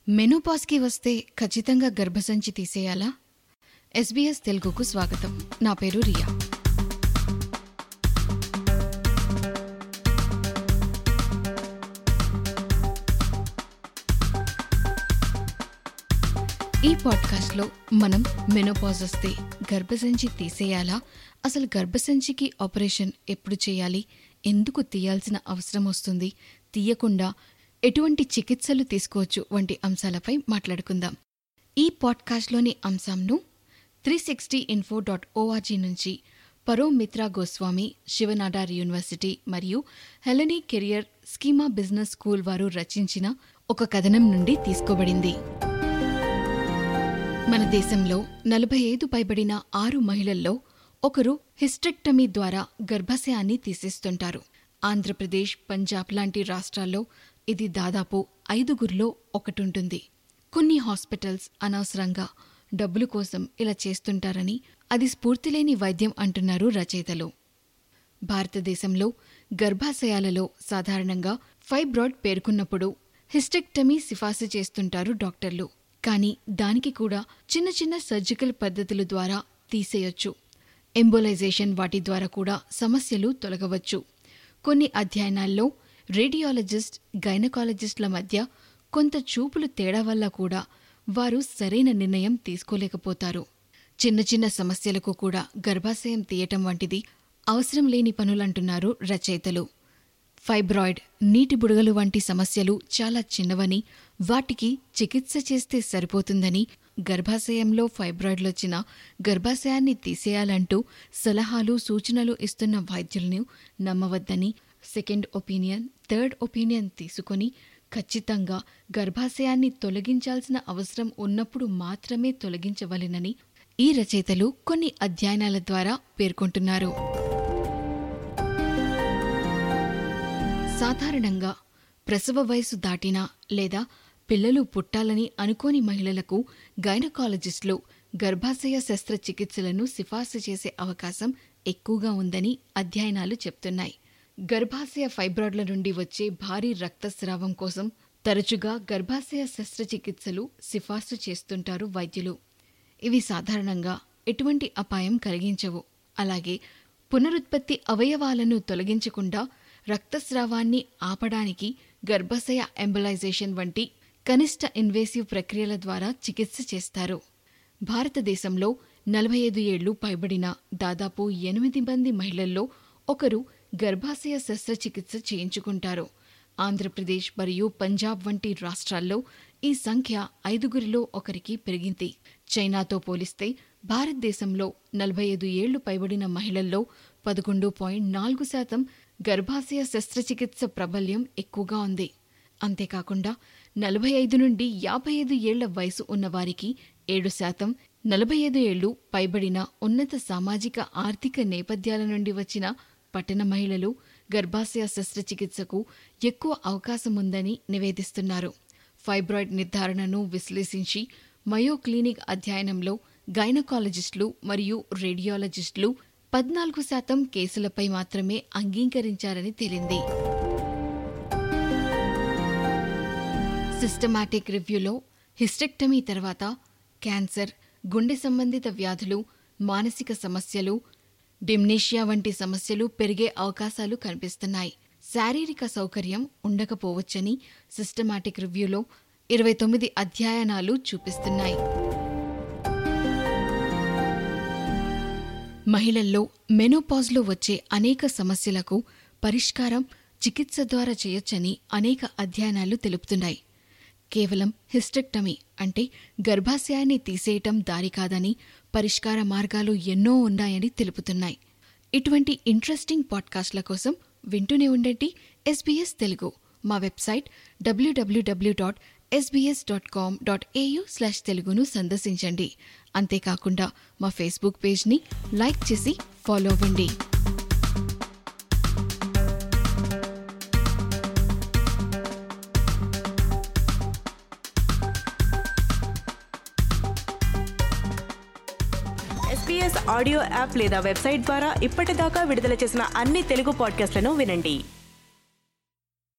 మెనోపాస్కి వస్తే ఖచ్చితంగా గర్భసంచి తీసేయాలా ఎస్బీఎస్ తెలుగుకు స్వాగతం నా పేరు రియా ఈ పాడ్కాస్ట్లో మనం మెనోపాజ్ వస్తే గర్భసంచి తీసేయాలా అసలు గర్భసంచికి ఆపరేషన్ ఎప్పుడు చేయాలి ఎందుకు తీయాల్సిన అవసరం వస్తుంది తీయకుండా ఎటువంటి చికిత్సలు తీసుకోవచ్చు వంటి అంశాలపై మాట్లాడుకుందాం ఈ పాడ్కాస్ట్లోని అంశంను three sixty info dot O R G నుంచి పరో మిత్రా గోస్వామి శివనాడార్ యూనివర్సిటీ మరియు Helene Carrier Skema business school వారు రచించిన ఒక కథనం నుండి తీసుకోబడింది మన దేశంలో నలభై ఐదు పైబడిన ఆరు మహిళల్లో ఒకరు హిస్టెక్టమీ ద్వారా గర్భాశయాన్ని తీసేస్తుంటారు ఆంధ్రప్రదేశ్ పంజాబ్ లాంటి రాష్ట్రాల్లో ఇది దాదాపు ఐదుగురిలో ఒకటుంటుంది కొన్ని హాస్పిటల్స్ అనవసరంగా డబ్బుల కోసం ఇలా చేస్తుంటారని అది స్ఫూర్తిలేని వైద్యం అంటున్నారు రచయితలు భారతదేశంలో గర్భాశయాలలో సాధారణంగా ఫైబ్రాయిడ్ పేర్కొన్నప్పుడు హిస్టెక్టమీ సిఫార్సు చేస్తుంటారు డాక్టర్లు కానీ దానికి కూడా చిన్న చిన్న సర్జికల్ పద్ధతుల ద్వారా తీసేయొచ్చు ఎంబోలైజేషన్ వాటి ద్వారా కూడా సమస్యలు తొలగవచ్చు కొన్ని అధ్యయనాల్లో రేడియాలజిస్ట్ గైనకాలజిస్టుల మధ్య కొంత చూపులు తేడా వల్ల కూడా వారు సరైన నిర్ణయం తీసుకోలేకపోతారు చిన్న చిన్న సమస్యలకు కూడా గర్భాశయం తీయటం వంటిది అవసరం లేని పనులంటున్నారు రచయితలు ఫైబ్రాయిడ్ నీటి బుడగలు వంటి సమస్యలు చాలా చిన్నవని వాటికి చికిత్స చేస్తే సరిపోతుందని గర్భాశయంలో ఫైబ్రాయిడ్లొచ్చిన గర్భాశయాన్ని తీసేయాలంటూ సలహాలు సూచనలు ఇస్తున్న వైద్యులను నమ్మవద్దని సెకండ్ ఒపీనియన్ థర్డ్ ఒపీనియన్ తీసుకొని ఖచ్చితంగా గర్భాశయాన్ని తొలగించాల్సిన అవసరం ఉన్నప్పుడు మాత్రమే తొలగించవలెనని ఈ రచయితలు కొన్ని అధ్యయనాల ద్వారా పేర్కొంటున్నారు సాధారణంగా ప్రసవ వయసు దాటిన లేదా పిల్లలు పుట్టాలని అనుకోని మహిళలకు గైనకాలజిస్టులు గర్భాశయ శస్త్రచికిత్సలను సిఫార్సు చేసే అవకాశం ఎక్కువగా ఉందని అధ్యయనాలు చెప్తున్నాయి గర్భాశయ ఫైబ్రాయిడ్ల నుండి వచ్చే భారీ రక్తస్రావం కోసం తరచుగా గర్భాశయ శస్త్రచికిత్సలు సిఫార్సు చేస్తుంటారు వైద్యులు ఇవి సాధారణంగా ఎటువంటి అపాయం కలిగించవు అలాగే పునరుత్పత్తి అవయవాలను తొలగించకుండా రక్తస్రావాన్ని ఆపడానికి గర్భాశయ ఎంబలైజేషన్ వంటి కనిష్ట ఇన్వేసివ్ ప్రక్రియల ద్వారా చికిత్స చేస్తారు భారతదేశంలో నలభై ఐదు ఏళ్లు పైబడిన దాదాపు ఎనిమిది మంది మహిళల్లో ఒకరు గర్భాశయ శస్త్రచికిత్స చేయించుకుంటారు ఆంధ్రప్రదేశ్ మరియు పంజాబ్ వంటి రాష్ట్రాల్లో ఈ సంఖ్య ఐదుగురిలో ఒకరికి పెరిగింది చైనాతో పోలిస్తే భారతదేశంలో నలభై ఐదు ఏళ్లు పైబడిన మహిళల్లో పదకొండు పాయింట్ నాలుగు శాతం గర్భాశయ శస్త్రచికిత్స ప్రాబల్యం ఎక్కువగా ఉంది అంతేకాకుండా నలభై ఐదు నుండి యాభై ఐదు ఏళ్ల వయసు ఉన్నవారికి ఏడు శాతం నలభై ఐదు ఏళ్లు పైబడిన ఉన్నత సామాజిక ఆర్థిక నేపథ్యాల నుండి వచ్చిన పట్టణ మహిళలు గర్భాశయ శస్త్రచికిత్సకు ఎక్కువ అవకాశం ఉందని నివేదిస్తున్నారు ఫైబ్రాయిడ్ నిర్ధారణను విశ్లేషించి మయో క్లినిక్ అధ్యయనంలో గైనకాలజిస్టులు మరియు రేడియాలజిస్టులు పద్నాలుగు శాతం కేసులపై మాత్రమే అంగీకరించారని తేలింది సిస్టమాటిక్ రివ్యూలో హిస్టెక్టమీ తర్వాత క్యాన్సర్ గుండె సంబంధిత వ్యాధులు మానసిక సమస్యలు డిమ్నేషియా వంటి సమస్యలు పెరిగే అవకాశాలు కనిపిస్తున్నాయి శారీరక సౌకర్యం ఉండకపోవచ్చని సిస్టమాటిక్ రివ్యూలో ఇరవై తొమ్మిది అధ్యయనాలు చూపిస్తున్నాయి మహిళల్లో మెనోపాజ్లో వచ్చే అనేక సమస్యలకు పరిష్కారం చికిత్స ద్వారా చేయొచ్చని అనేక అధ్యయనాలు తెలుపుతున్నాయి కేవలం హిస్టెక్టమీ అంటే గర్భాశయాన్ని తీసేయటం దారి కాదని పరిష్కార మార్గాలు ఎన్నో ఉన్నాయని తెలుపుతున్నాయి ఇటువంటి ఇంట్రెస్టింగ్ పాడ్కాస్ట్ల కోసం వింటూనే ఉండండి ఎస్బీఎస్ తెలుగు మా website W W W dot SBS dot com dot AU slash తెలుగును సందర్శించండి అంతేకాకుండా మా ఫేస్బుక్ పేజ్ని లైక్ చేసి ఫాలో అవ్వండి ఎస్పీఎస్ ఆడియో యాప్ లేదా వెబ్సైట్ ద్వారా ఇప్పటిదాకా విడుదల చేసిన అన్ని తెలుగు పాడ్కాస్ట్లను వినండి